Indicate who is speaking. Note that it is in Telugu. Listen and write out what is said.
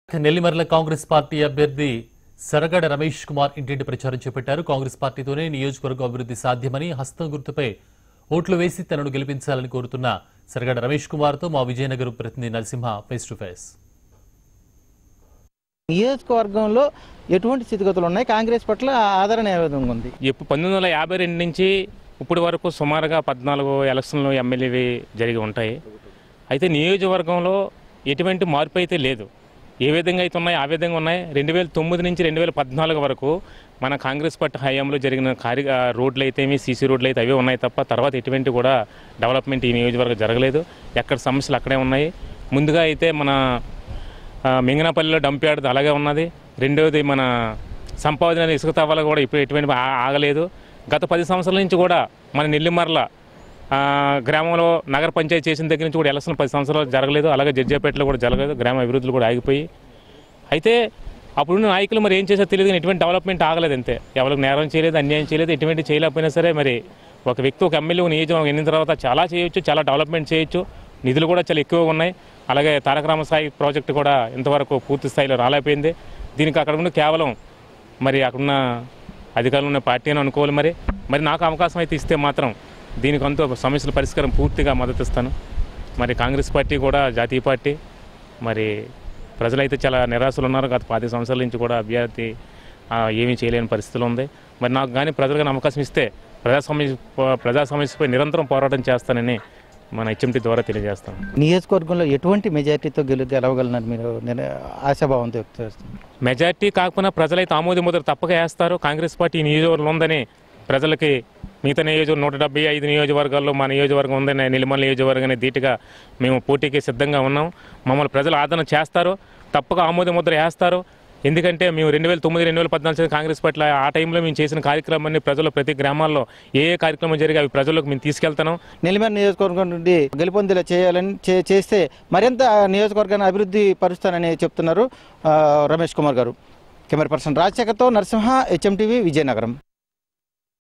Speaker 1: నెల్లిమర్ల కాంగ్రెస్ పార్టీ అభ్యర్థి సరగడ రమేష్ కుమార్ ఇంటింటి ప్రచారం చేపట్టారు కాంగ్రెస్ పార్టీతోనే నియోజకవర్గం అభివృద్ధి సాధ్యమని హస్తం గుర్తుపై ఓట్లు వేసి తనను గెలిపించాలని కోరుతున్న సరగడ రమేష్ కుమార్తో మా విజయనగరం ప్రతినిధి నరసింహ ఫేస్ టు ఫేస్
Speaker 2: నియోజకవర్గంలో ఎటువంటి స్థితిగతులు ఉన్నాయి కాంగ్రెస్ పట్ల ఆదరణ ఏ విధంగా ఉంది
Speaker 3: ఇప్పుడు పంతొమ్మిది వందల యాభై రెండు నుంచి ఇప్పటి వరకు సుమారుగా పద్నాలుగు ఎలక్షన్లు ఎమ్మెల్యేవి జరిగి ఉంటాయి అయితే నియోజకవర్గంలో ఎటువంటి మార్పు అయితే లేదు ఏ విధంగా అయితే ఉన్నాయి ఆ విధంగా ఉన్నాయి రెండు వేల తొమ్మిది నుంచి రెండు వేల పద్నాలుగు వరకు మన కాంగ్రెస్ పార్టీ హయాంలో జరిగిన కార్య ఆ, రోడ్లు అయితేమి సీసీ రోడ్లు అయితే అవే ఉన్నాయి తప్ప తర్వాత ఎటువంటి కూడా డెవలప్మెంట్ ఈ నియోజకవర్గం జరగలేదు ఎక్కడ సమస్యలు అక్కడే ఉన్నాయి ముందుగా అయితే మన ఆ, మింగనపల్లిలో డంప్ యార్డ్ అలాగే ఉన్నది రెండవది మన సంపాదన ఇసుక తవ్వాల కూడా ఇప్పుడు ఎటువంటి ఆ- ఆగలేదు గత పది సంవత్సరాల నుంచి కూడా మన నెల్లిమర్ల ఆ, గ్రామంలో నగర పంచాయతీ చేసిన దగ్గర నుంచి కూడా ఎలక్షన్ పది సంవత్సరాలు జరగలేదు అలాగే జడ్జేపేటలో కూడా జరగలేదు గ్రామ అభివృద్ధులు కూడా ఆగిపోయి అయితే అప్పుడున్న నాయకులు మరి ఏం చేశారో తెలియదు కానీ ఎటువంటి డెవలప్మెంట్ ఆగలేదు అంతే ఎవరికి నేరం చేయలేదు అన్యాయం చేయలేదు ఎటువంటి చేయలేకపోయినా సరే మరి ఒక వ్యక్తి ఒక ఎమ్మెల్యే ఒక నియోజకవర్గం ఎన్నిన తర్వాత చాలా చేయొచ్చు చాలా డెవలప్మెంట్ చేయొచ్చు నిధులు కూడా చాలా ఎక్కువగా ఉన్నాయి అలాగే తారక రామసాయి ప్రాజెక్టు కూడా ఇంతవరకు పూర్తి స్థాయిలో రాలేకపోయింది దీనికి అక్కడ ఉన్న కేవలం మరి అక్కడున్న అధికారులు ఉన్న పార్టీ అని అనుకోవాలి మరి మరి నాకు అవకాశం అయితే ఇస్తే మాత్రం దీనికి అంతా సమస్యల పరిష్కారం పూర్తిగా మద్దతు ఇస్తాను మరి కాంగ్రెస్ పార్టీ కూడా జాతీయ పార్టీ మరి ప్రజలైతే చాలా నిరాశలు ఉన్నారు గత పది సంవత్సరాల నుంచి కూడా అభ్యర్థి ఆ, ఏమీ చేయలేని పరిస్థితులు ఉంది మరి నాకు కానీ ప్రజలకు కానీ అవకాశం ఇస్తే ప్రజా సమస్య ప్రజా సమస్యపై నిరంతరం పోరాటం చేస్తానని మన హెచ్ఎంటీ ద్వారా తెలియజేస్తాను
Speaker 2: నియోజకవర్గంలో ఎటువంటి మెజారిటీతో గెలు గెలవగలన్నారు మీరు నేను ఆశాభావంతో వ్యక్తం చేస్తున్నాను
Speaker 3: మెజార్టీ కాకపోయినా ప్రజలైతే ఆమోద ముద్ర తప్పక వేస్తారు కాంగ్రెస్ పార్టీ ఈ నియోజకవర్గంలో ఉందని ప్రజలకి మిగతా నియోజకవర్గం నూట డెబ్బై ఐదు నియోజకవర్గాల్లో మా నియోజకవర్గం ఉందని నిలమల నియోజకవర్గాన్ని ధీటుగా మేము పోటీకి సిద్ధంగా ఉన్నాం మమ్మల్ని ప్రజలు ఆదరణ చేస్తారు తప్పక ఆమోద ముద్ర వేస్తారు ఎందుకంటే మేము రెండు వేల తొమ్మిది రెండు వేల పద్నాలుగు కాంగ్రెస్ పార్టీలో ఆ టైంలో మేము చేసిన కార్యక్రమాన్ని ప్రజలు ప్రతి గ్రామాల్లో ఏ ఏ కార్యక్రమం జరిగి అవి ప్రజలకు మేము తీసుకెళ్తున్నాం
Speaker 2: నెల్లిమేర నియోజకవర్గం నుండి గెలుపొందేలా చేయాలని చే- చేస్తే మరింత నియోజకవర్గాన్ని అభివృద్ధి పరుస్తానని చెప్తున్నారు ఆ, రమేష్ కుమార్ గారు కెమెరా పర్సన్ రాజశేఖర్తో నరసింహ హెచ్ఎం టీవీ విజయనగరం